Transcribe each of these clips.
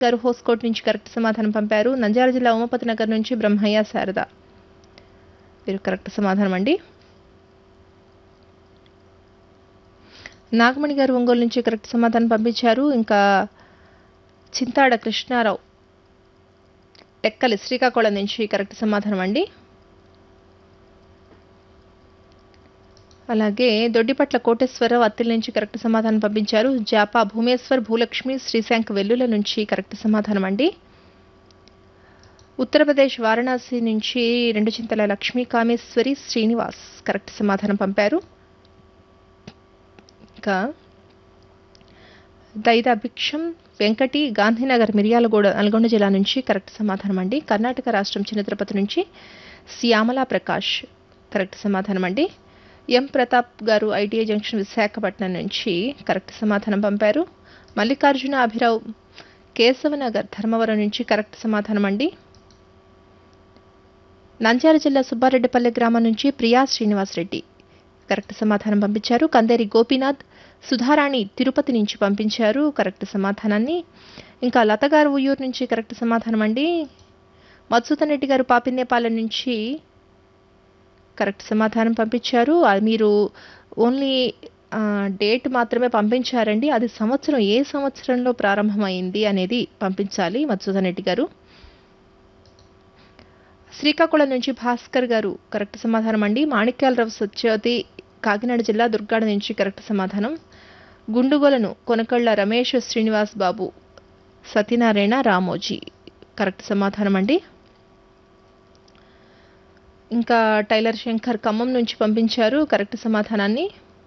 గారు హోస్కోట్ నుంచి కరెక్ట్ సమాధానం పంపారు నంద్యాల జిల్లా ఉమాపతి నగర్ నుంచి బ్రహ్మయ్య శారద మీరు కరెక్ట్ సమాధానం అండి నాగమణి గారు ఒంగోలు నుంచి కరెక్ట్ సమాధానం పంపించారు ఇంకా చింతాడ కృష్ణారావు టెక్కలి శ్రీకాకుళం నుంచి కరెక్ట్ సమాధానం అండి అలాగే దొడ్డిపట్ల కోటేశ్వరరావు అత్తిల నుంచి కరెక్ట్ సమాధానం పంపించారు జాపా భూమేశ్వర్ భూలక్ష్మి శ్రీశాంక్ వెల్లుల నుంచి కరెక్ట్ సమాధానం అండి ఉత్తరప్రదేశ్ వారణాసి నుంచి రెండు చింతల లక్ష్మీ కామేశ్వరి శ్రీనివాస్ కరెక్ట్ సమాధానం పంపారు ఇంకా దైదాభిక్షం వెంకటి గాంధీనగర్ మిర్యాలగూడ నల్గొండ జిల్లా నుంచి కరెక్ట్ సమాధానం అండి కర్ణాటక రాష్ట్రం చిన్న తిరుపతి నుంచి శ్యామలా ప్రకాష్ కరెక్ట్ సమాధానం అండి ఎం ప్రతాప్ గారు ఐటీఐ జంక్షన్ విశాఖపట్నం నుంచి కరెక్ట్ సమాధానం పంపారు మల్లికార్జున అభిరావు కేశవనగర్ ధర్మవరం నుంచి కరెక్ట్ సమాధానం అండి నంద్యాల జిల్లా సుబ్బారెడ్డిపల్లె గ్రామం నుంచి ప్రియా శ్రీనివాస్ రెడ్డి కరెక్ట్ సమాధానం పంపించారు కందేరి గోపీనాథ్ సుధారాణి తిరుపతి నుంచి పంపించారు కరెక్ట్ సమాధానాన్ని ఇంకా లత గారు ఉయ్యూరు నుంచి కరెక్ట్ సమాధానం అండి మధుసూదన్ రెడ్డి గారు పాపిన్నేపాలెం నుంచి కరెక్ట్ సమాధానం పంపించారు అది మీరు ఓన్లీ డేట్ మాత్రమే పంపించారండి అది సంవత్సరం ఏ సంవత్సరంలో ప్రారంభమైంది అనేది పంపించాలి మధుసూదన్ రెడ్డి గారు శ్రీకాకుళం నుంచి భాస్కర్ గారు కరెక్ట్ సమాధానం అండి మాణిక్యాలరావు సత్యవతి కాకినాడ జిల్లా దుర్గాడ నుంచి కరెక్ట్ సమాధానం గుండుగొలను కొనకళ్ళ రమేష్ శ్రీనివాస్ బాబు సత్యనారాయణ రామోజీ కరెక్ట్ సమాధానం అండి ఇంకా టైలర్ శంకర్ ఖమ్మం నుంచి పంపించారు కరెక్ట్ సమాధానాన్ని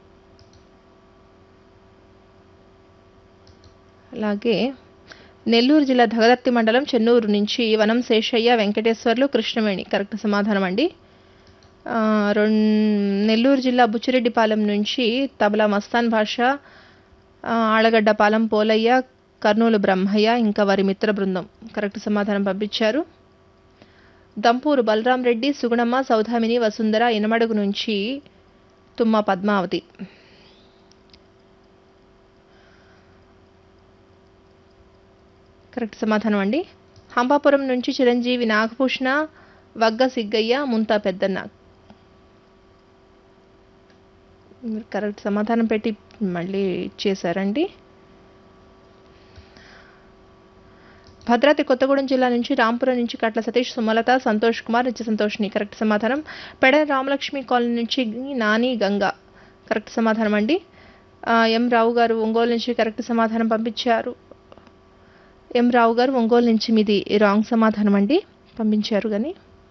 అలాగే నెల్లూరు జిల్లా దగదర్తి మండలం చెన్నూరు నుంచి వనం శేషయ్య వెంకటేశ్వర్లు కృష్ణవేణి కరెక్ట్ సమాధానం అండి ఆ, రెం నెల్లూరు జిల్లా బుచ్చిరెడ్డిపాలెం నుంచి తబలా మస్తాన్ భాష ఆ, ఆళ్లగడ్డపాలెం పోలయ్య కర్నూలు బ్రహ్మయ్య ఇంకా వారి మిత్ర బృందం కరెక్ట్ సమాధానం పంపించారు దంపూరు బలరాం రెడ్డి సుగుణమ్మ సౌధామిని వసుంధర ఇనమడుగు నుంచి తుమ్మ పద్మావతి కరెక్ట్ సమాధానం అండి హంపాపురం నుంచి చిరంజీవి నాగభూషణ వగ్గ సిగ్గయ్య ముంతా పెద్దన్న మీరు కరెక్ట్ సమాధానం పెట్టి మళ్ళీ ఇచ్చేసారండి భద్రాద్రి కొత్తగూడెం జిల్లా నుంచి రాంపురం నుంచి కట్ల సతీష్ సుమలత సంతోష్ కుమార్ నిత్య సంతోష్ని కరెక్ట్ సమాధానం పెడ రామలక్ష్మి కాలనీ నుంచి నాని గంగా కరెక్ట్ సమాధానం అండి ఆ, ఎం రావు గారు ఒంగోలు నుంచి కరెక్ట్ సమాధానం పంపించారు ఎం రావు గారు ఒంగోలు నుంచి మీది రాంగ్ సమాధానం అండి పంపించారు కానీ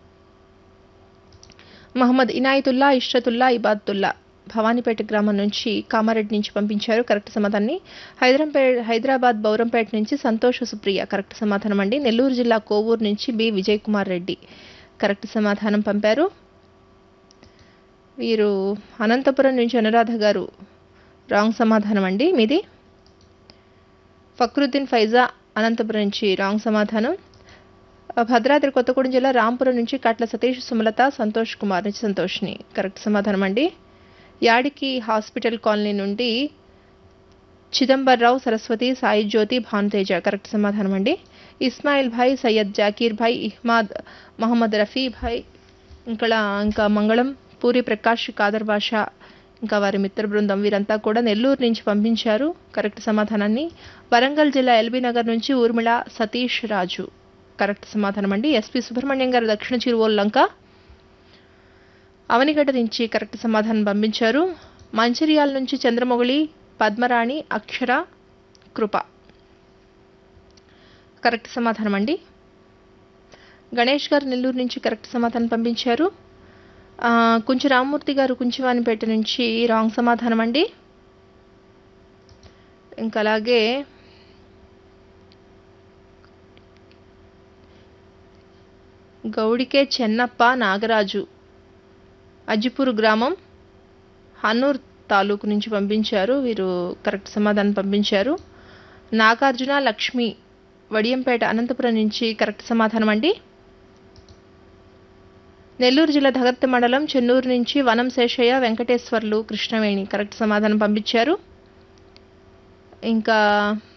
మహమ్మద్ ఇనాయతుల్లా ఇష్రతుల్లా ఇబాద్తుల్లా భవానీపేట గ్రామం నుంచి కామారెడ్డి నుంచి పంపించారు కరెక్ట్ సమాధానాన్ని హైదరాబాద్ హైదరాబాద్ బౌరంపేట నుంచి సంతోష్ సుప్రియ కరెక్ట్ సమాధానం అండి నెల్లూరు జిల్లా కోవూరు నుంచి బి విజయ్ కుమార్ రెడ్డి కరెక్ట్ సమాధానం పంపారు వీరు అనంతపురం నుంచి అనురాధ గారు రాంగ్ సమాధానం అండి మీది ఫక్రుద్దీన్ ఫైజా అనంతపురం నుంచి రాంగ్ సమాధానం భద్రాద్రి కొత్తగూడెం జిల్లా రాంపురం నుంచి కట్ల సతీష్ సుమలత సంతోష్ కుమార్ నుంచి సంతోష్ని కరెక్ట్ సమాధానం అండి యాడికి హాస్పిటల్ కాలనీ నుండి చిదంబర్రావు సరస్వతి సాయి జ్యోతి భానుతేజ కరెక్ట్ సమాధానం అండి ఇస్మాయిల్ భాయ్ సయ్యద్ జాకీర్ భాయ్ ఇహ్మాద్ మహమ్మద్ రఫీ భాయ్ ఇంకా ఇంకా మంగళం పూరి ప్రకాష్ కాదర్ బాషా ఇంకా వారి మిత్ర బృందం వీరంతా కూడా నెల్లూరు నుంచి పంపించారు కరెక్ట్ సమాధానాన్ని వరంగల్ జిల్లా ఎల్బీ నగర్ నుంచి ఊర్మిళ సతీష్ రాజు కరెక్ట్ సమాధానం అండి ఎస్పి సుబ్రహ్మణ్యం గారు దక్షిణ చిరువోల్ లంక అవనిగడ్డ నుంచి కరెక్ట్ సమాధానం పంపించారు మంచిర్యాల నుంచి చంద్రమొగళి పద్మరాణి అక్షర కృప కరెక్ట్ సమాధానం అండి గణేష్ గారు నెల్లూరు నుంచి కరెక్ట్ సమాధానం పంపించారు ఆ, కుంచి రామ్మూర్తి గారు కుంచివానిపేట నుంచి రాంగ్ సమాధానం అండి ఇంకా అలాగే గౌడికే చెన్నప్ప నాగరాజు అజ్జిపూర్ గ్రామం హన్నూర్ తాలూకు నుంచి పంపించారు వీరు కరెక్ట్ సమాధానం పంపించారు నాగార్జున లక్ష్మి వడియంపేట అనంతపురం నుంచి కరెక్ట్ సమాధానం అండి నెల్లూరు జిల్లా ధగత్తి మండలం చెన్నూరు నుంచి వనం శేషయ్య వెంకటేశ్వర్లు కృష్ణవేణి కరెక్ట్ సమాధానం పంపించారు ఇంకా